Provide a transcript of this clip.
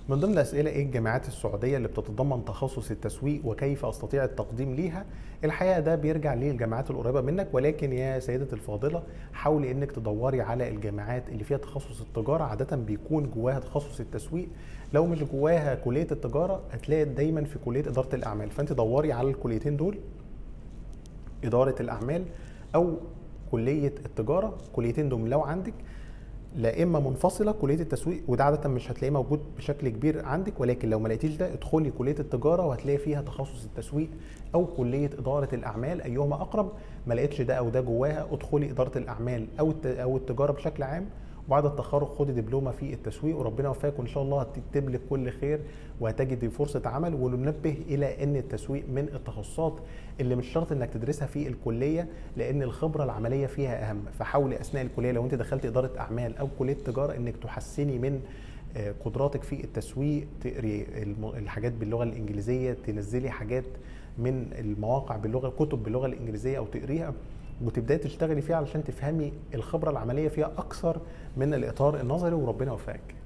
من ضمن الأسئلة إيه الجامعات السعودية اللي بتتضمن تخصص التسويق وكيف أستطيع التقديم ليها؟ الحقيقة ده بيرجع للجامعات القريبة منك ولكن يا سيدتي الفاضلة حاولي إنك تدوري على الجامعات اللي فيها تخصص التجارة عادة بيكون جواها تخصص التسويق لو مش جواها كلية التجارة هتلاقي دايما في كلية إدارة الأعمال فأنت دوري على الكليتين دول إدارة الأعمال أو كلية التجارة كليتين دول لو عندك لا اما منفصله كليه التسويق وده عاده مش هتلاقيه موجود بشكل كبير عندك ولكن لو ما لقيتيش ده ادخلي كليه التجاره وهتلاقي فيها تخصص التسويق او كليه اداره الاعمال ايهما اقرب ما لقيتش ده او ده جواها ادخلي اداره الاعمال او او التجاره بشكل عام وبعد التخرج خدي دبلومه في التسويق وربنا يوفقك وان شاء الله هتكتب لك كل خير وهتجدي فرصه عمل وننبه الى ان التسويق من التخصصات اللي مش شرط انك تدرسها في الكليه لان الخبره العمليه فيها اهم فحاولي اثناء الكليه لو انت دخلت اداره اعمال او كليه تجاره انك تحسني من قدراتك في التسويق تقري الحاجات باللغه الانجليزيه تنزلي حاجات من المواقع باللغه كتب باللغه الانجليزيه او تقريها وتبداي تشتغلي فيها علشان تفهمي الخبره العمليه فيها اكثر من الاطار النظري وربنا يوفقك